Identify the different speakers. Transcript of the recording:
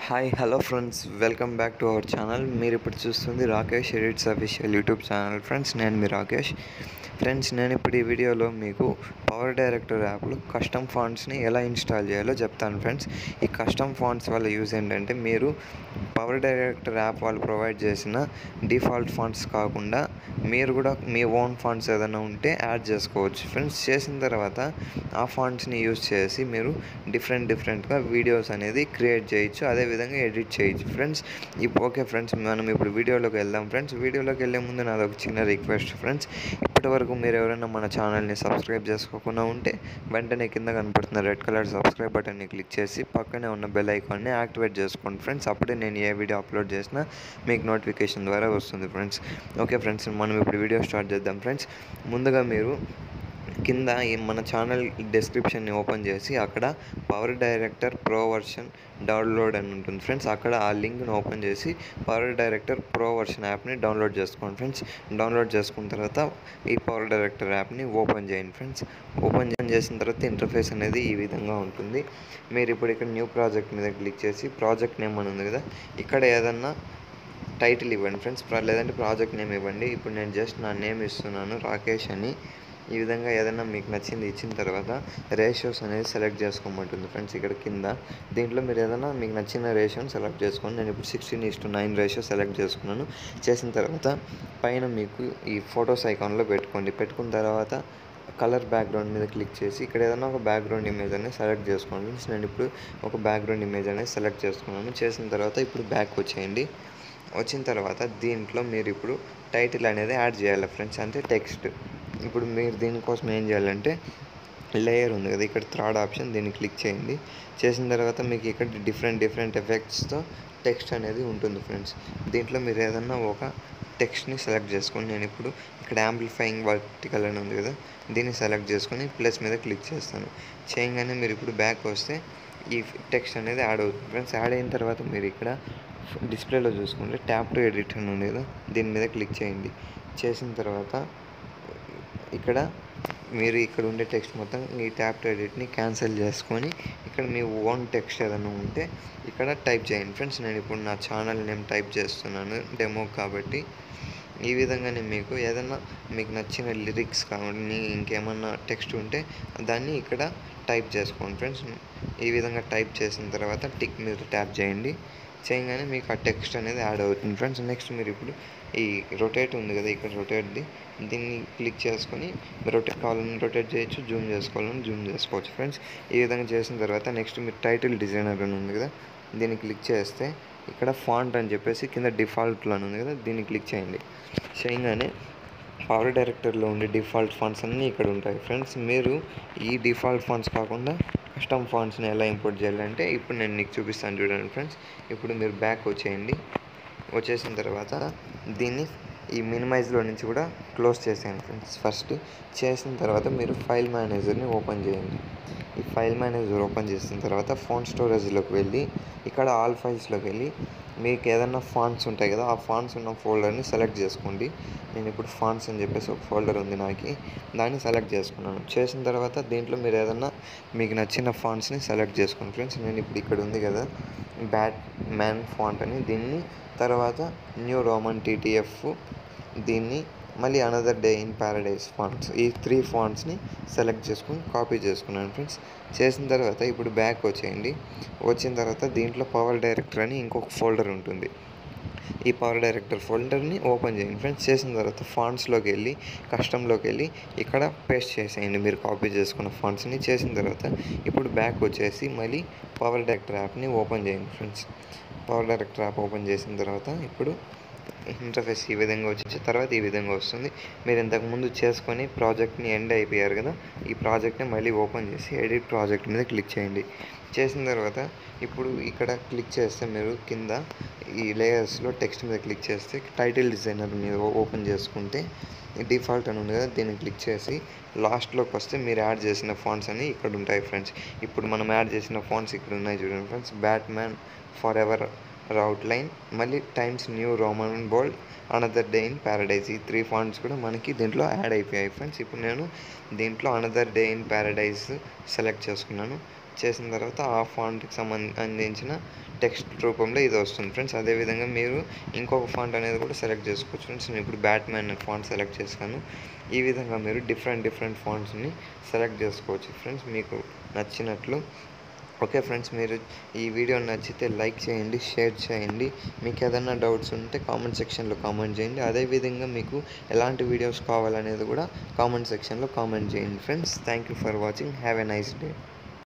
Speaker 1: hi hello friends welcome back to our channel మీరు ఇప్పుడు చూస్తుంది Rakesh edits official YouTube channel friends నేను మీ రాకేష్ ఫ్రెండ్స్ నేను ఇప్పుడు ఈ వీడియోలో మీకు పవర్ డైరెక్టర్ యాప్లో కస్టమ్ ఫాంట్స్ని ఎలా ఇన్స్టాల్ చేయాలో చెప్తాను ఫ్రెండ్స్ ఈ కస్టమ్ ఫాంట్స్ వల్ల యూజ్ ఏంటంటే మీరు పవర్ డైరెక్టర్ యాప్ వాళ్ళు ప్రొవైడ్ చేసిన డిఫాల్ట్ ఫాంట్స్ కాకుండా మీరు కూడా మీ ఓన్ ఫాంట్స్ ఏదైనా ఉంటే యాడ్ చేసుకోవచ్చు ఫ్రెండ్స్ చేసిన తర్వాత ఆ ఫాంట్స్ని యూజ్ చేసి మీరు డిఫరెంట్ డిఫరెంట్గా వీడియోస్ అనేది క్రియేట్ చేయొచ్చు అదేవిధంగా ఎడిట్ చేయొచ్చు ఫ్రెండ్స్ ఇప్పుడు ఓకే ఫ్రెండ్స్ మనం ఇప్పుడు వీడియోలోకి వెళ్దాం ఫ్రెండ్స్ వీడియోలోకి వెళ్ళే ముందు నాది ఒక చిన్న రిక్వెస్ట్ ఫ్రెండ్స్ ఇప్పటి వరకు మీరు ఎవరైనా మన ఛానల్ని సబ్స్క్రైబ్ చేసుకోకుండా ఉంటే వెంటనే కింద కనపడుతున్న రెడ్ కలర్ సబ్స్క్రైబ్ బటన్ని క్లిక్ చేసి పక్కనే ఉన్న బెల్ ఐకాన్ని యాక్టివేట్ చేసుకోండి ఫ్రెండ్స్ అప్పుడే నేను ఏ వీడియో అప్లోడ్ చేసినా మీకు నోటిఫికేషన్ ద్వారా వస్తుంది ఫ్రెండ్స్ ఓకే ఫ్రెండ్స్ మనం ఇప్పుడు వీడియో స్టార్ట్ చేద్దాం ఫ్రెండ్స్ ముందుగా మీరు కింద ఈ మన ఛానల్ డిస్క్రిప్షన్ని ఓపెన్ చేసి అక్కడ power director pro version download అని ఉంటుంది ఫ్రెండ్స్ అక్కడ ఆ లింక్ని ఓపెన్ చేసి పవర్ డైరెక్టర్ ప్రో వర్షన్ యాప్ని డౌన్లోడ్ చేసుకోండి ఫ్రెండ్స్ డౌన్లోడ్ చేసుకున్న తర్వాత ఈ పవర్ డైరెక్టర్ యాప్ని ఓపెన్ చేయండి ఫ్రెండ్స్ ఓపెన్ చేసిన తర్వాత ఇంటర్ఫేస్ అనేది ఈ విధంగా ఉంటుంది మీరు ఇప్పుడు ఇక్కడ న్యూ ప్రాజెక్ట్ మీద క్లిక్ చేసి ప్రాజెక్ట్ నేమ్ అని ఉంది కదా ఇక్కడ ఏదన్నా టైటిల్ ఇవ్వండి ఫ్రెండ్స్ లేదంటే ప్రాజెక్ట్ నేమ్ ఇవ్వండి ఇప్పుడు నేను జస్ట్ నా నేమ్ ఇస్తున్నాను రాకేష్ అని ఈ విధంగా ఏదైనా మీకు నచ్చింది ఇచ్చిన తర్వాత రేషియోస్ అనేది సెలెక్ట్ చేసుకోమంటుంది ఫ్రెండ్స్ ఇక్కడ కింద దీంట్లో మీరు ఏదైనా మీకు నచ్చిన రేషియోని సెలెక్ట్ చేసుకోండి నేను ఇప్పుడు sixteen is to nine ratio select చేసుకున్నాను చేసిన తర్వాత పైన మీకు ఈ ఫొటోస్ ఐకాన్లో పెట్టుకోండి పెట్టుకున్న తర్వాత కలర్ బ్యాక్గ్రౌండ్ మీద క్లిక్ చేసి ఇక్కడ ఏదైనా ఒక బ్యాక్గ్రౌండ్ ఇమేజ్ అనేది సెలెక్ట్ చేసుకోండి నేను ఇప్పుడు ఒక బ్యాక్గ్రౌండ్ ఇమేజ్ అనేది సెలెక్ట్ చేసుకున్నాను చేసిన తర్వాత ఇప్పుడు బ్యాక్ వచ్చేయండి వచ్చిన తర్వాత దీంట్లో మీరు ఇప్పుడు టైటిల్ అనేది యాడ్ చేయాలి ఫ్రెండ్స్ అంటే టెక్స్ట్ ఇప్పుడు మీరు దీనికోసం ఏం చేయాలంటే లేయర్ ఉంది కదా ఇక్కడ థర్డ్ ఆప్షన్ దీన్ని క్లిక్ చేయండి చేసిన తర్వాత మీకు ఇక్కడ డిఫరెంట్ డిఫరెంట్ ఎఫెక్ట్స్తో టెక్స్ట్ అనేది ఉంటుంది ఫ్రెండ్స్ దీంట్లో మీరు ఏదన్నా ఒక టెక్స్ట్ని సెలెక్ట్ చేసుకొని నేను ఇప్పుడు ఇక్కడ యాంప్లిఫైయింగ్ వర్టికల్ అని ఉంది కదా దీన్ని సెలెక్ట్ చేసుకొని ప్లస్ మీద క్లిక్ చేస్తాను చేయగానే మీరు ఇప్పుడు బ్యాక్ వస్తే ఈ టెక్స్ట్ అనేది యాడ్ అవుతుంది ఫ్రెండ్స్ యాడ్ అయిన తర్వాత మీరు ఇక్కడ డిస్ప్లేలో చూసుకుంటే ట్యాప్ టు ఎడిట్ అని ఉంది కదా దీని మీద క్లిక్ చేయండి చేసిన తర్వాత ఇక్కడ మీరు ఇక్కడ ఉండే టెక్స్ట్ మొత్తం ఈ ట్యాప్ టు ఎడిట్ని క్యాన్సిల్ చేసుకొని ఇక్కడ మీ ఓన్ టెక్స్ట్ ఏదైనా ఉంటే ఇక్కడ టైప్ చేయండి ఫ్రెండ్స్ నేను ఇప్పుడు నా ఛానల్ నేమ్ టైప్ చేస్తున్నాను డెమో కాబట్టి ఈ విధంగానే మీకు ఏదైనా మీకు నచ్చిన లిరిక్స్ కానీ ఇంకేమన్నా టెక్స్ట్ ఉంటే దాన్ని ఇక్కడ టైప్ చేసుకోండి ఫ్రెండ్స్ ఈ విధంగా టైప్ చేసిన తర్వాత టిక్ మీరు ట్యాప్ చేయండి చేయగానే మీకు ఆ టెక్స్ట్ అనేది యాడ్ అవుతుంది ఫ్రెండ్స్ నెక్స్ట్ మీరు ఇప్పుడు ఈ రొటేట్ ఉంది కదా ఇక్కడ రొటేట్ది దీన్ని క్లిక్ చేసుకొని రొటేట్ కావాలని రొటేట్ చేయొచ్చు జూమ్ చేసుకోవాలని జూమ్ చేసుకోవచ్చు ఫ్రెండ్స్ ఈ విధంగా చేసిన తర్వాత నెక్స్ట్ మీరు టైటిల్ డిజైనర్ అని ఉంది కదా దీన్ని క్లిక్ చేస్తే ఇక్కడ ఫాంట్ అని చెప్పేసి కింద డిఫాల్ట్లో అని ఉంది కదా దీన్ని క్లిక్ చేయండి చేయగానే పవర్ డైరెక్టర్లో ఉండే డిఫాల్ట్ ఫాంట్స్ అన్నీ ఇక్కడ ఉంటాయి ఫ్రెండ్స్ మీరు ఈ డిఫాల్ట్ ఫాంట్స్ కాకుండా కస్టమ్ ఫాంట్స్ని ఎలా ఇంపోర్ట్ చేయాలంటే ఇప్పుడు నేను నీకు చూపిస్తాను చూడండి ఫ్రెండ్స్ ఇప్పుడు మీరు బ్యాక్ వచ్చేయండి వచ్చేసిన తర్వాత దీన్ని ఈ మినిమైజ్లో నుంచి కూడా క్లోజ్ చేసేయండి ఫ్రెండ్స్ ఫస్ట్ చేసిన తర్వాత మీరు ఫైల్ మేనేజర్ని ఓపెన్ చేయండి ఈ ఫైల్ మేనేజర్ ఓపెన్ చేసిన తర్వాత ఫోన్ స్టోరేజ్లోకి వెళ్ళి ఇక్కడ ఆల్ ఫైల్స్లోకి వెళ్ళి మీకు ఏదైనా ఫాంట్స్ ఉంటాయి కదా ఆ ఫాంట్స్ ఉన్న ఫోల్డర్ని సెలెక్ట్ చేసుకోండి నేను ఇప్పుడు ఫాంట్స్ అని చెప్పేసి ఒక ఫోల్డర్ ఉంది నాకు దాన్ని సెలెక్ట్ చేసుకున్నాను చేసిన తర్వాత దీంట్లో మీరు ఏదైనా మీకు నచ్చిన ఫాంట్స్ని సెలెక్ట్ చేసుకోండి ఫ్రెండ్స్ నేను ఇప్పుడు ఇక్కడ ఉంది కదా బ్యాట్ మ్యాన్ ఫాంట్ అని దీన్ని తర్వాత న్యూ రోమన్ టీటీఎఫ్ దీన్ని మళ్ళీ another day in paradise fonts ఈ త్రీ ఫాంట్స్ని సెలెక్ట్ చేసుకుని కాపీ చేసుకున్నాను ఫ్రెండ్స్ చేసిన తర్వాత ఇప్పుడు బ్యాక్ వచ్చేయండి వచ్చిన తర్వాత దీంట్లో పవర్ డైరెక్టర్ అని ఇంకొక ఫోల్డర్ ఉంటుంది ఈ పవర్ డైరెక్టర్ ఫోల్డర్ని ఓపెన్ చేయండి ఫ్రెండ్స్ చేసిన తర్వాత ఫాంట్స్లోకి వెళ్ళి కస్టంలోకి వెళ్ళి ఇక్కడ పేస్ట్ చేసేయండి మీరు కాపీ చేసుకున్న ఫాంట్స్ని చేసిన తర్వాత ఇప్పుడు బ్యాక్ వచ్చేసి మళ్ళీ పవర్ డైరెక్టర్ యాప్ని ఓపెన్ చేయండి friends power director app open చేసిన తర్వాత ఇప్పుడు ఇంటర్ఫేస్ ఈ విధంగా వచ్చిన తర్వాత ఈ విధంగా వస్తుంది మీరు ఇంతకుముందు చేసుకొని ప్రాజెక్ట్ని ఎండ్ అయిపోయారు కదా ఈ ప్రాజెక్ట్ని మళ్ళీ ఓపెన్ చేసి ఎడిట్ ప్రాజెక్ట్ మీద క్లిక్ చేయండి చేసిన తర్వాత ఇప్పుడు ఇక్కడ క్లిక్ చేస్తే మీరు కింద ఈ లేయర్స్లో టెక్స్ట్ మీద క్లిక్ చేస్తే టైటిల్ డిజైనర్ మీద ఓపెన్ చేసుకుంటే డిఫాల్ట్ అని ఉంది కదా దీన్ని క్లిక్ చేసి లాస్ట్లోకి వస్తే మీరు యాడ్ చేసిన ఫాంట్స్ అని ఇక్కడ ఉంటాయి ఫ్రెండ్స్ ఇప్పుడు మనం యాడ్ చేసిన ఫాంట్స్ ఇక్కడ ఉన్నాయి చూడండి friends Batman forever route line మళ్ళీ Times New Roman bold another day in paradise ఈ త్రీ ఫాంట్స్ కూడా మనకి దీంట్లో యాడ్ అయిపోయాయి ఫ్రెండ్స్ ఇప్పుడు నేను దీంట్లో another day in paradise select చేసుకున్నాను చేసిన తర్వాత ఆ ఫాంట్కి సంబంధించిన టెక్స్ట్ రూపంలో ఇది వస్తుంది ఫ్రెండ్స్ అదేవిధంగా మీరు ఇంకొక ఫాంట్ అనేది కూడా సెలెక్ట్ చేసుకోవచ్చు ఫ్రెండ్స్ నేను ఇప్పుడు బ్యాట్మ్యాన్ ఫాంట్ సెలెక్ట్ చేశాను ఈ విధంగా మీరు డిఫరెంట్ డిఫరెంట్ ఫాంట్స్ని సెలెక్ట్ చేసుకోవచ్చు ఫ్రెండ్స్ మీకు నచ్చినట్లు ఓకే ఫ్రెండ్స్ మీరు ఈ వీడియో నచ్చితే లైక్ చేయండి షేర్ చేయండి మీకు ఏదైనా డౌట్స్ ఉంటే కామెంట్ సెక్షన్లో కామెంట్ చేయండి అదేవిధంగా మీకు ఎలాంటి వీడియోస్ కావాలనేది కూడా కామెంట్ సెక్షన్లో కామెంట్ చేయండి friends thank you for watching have a nice day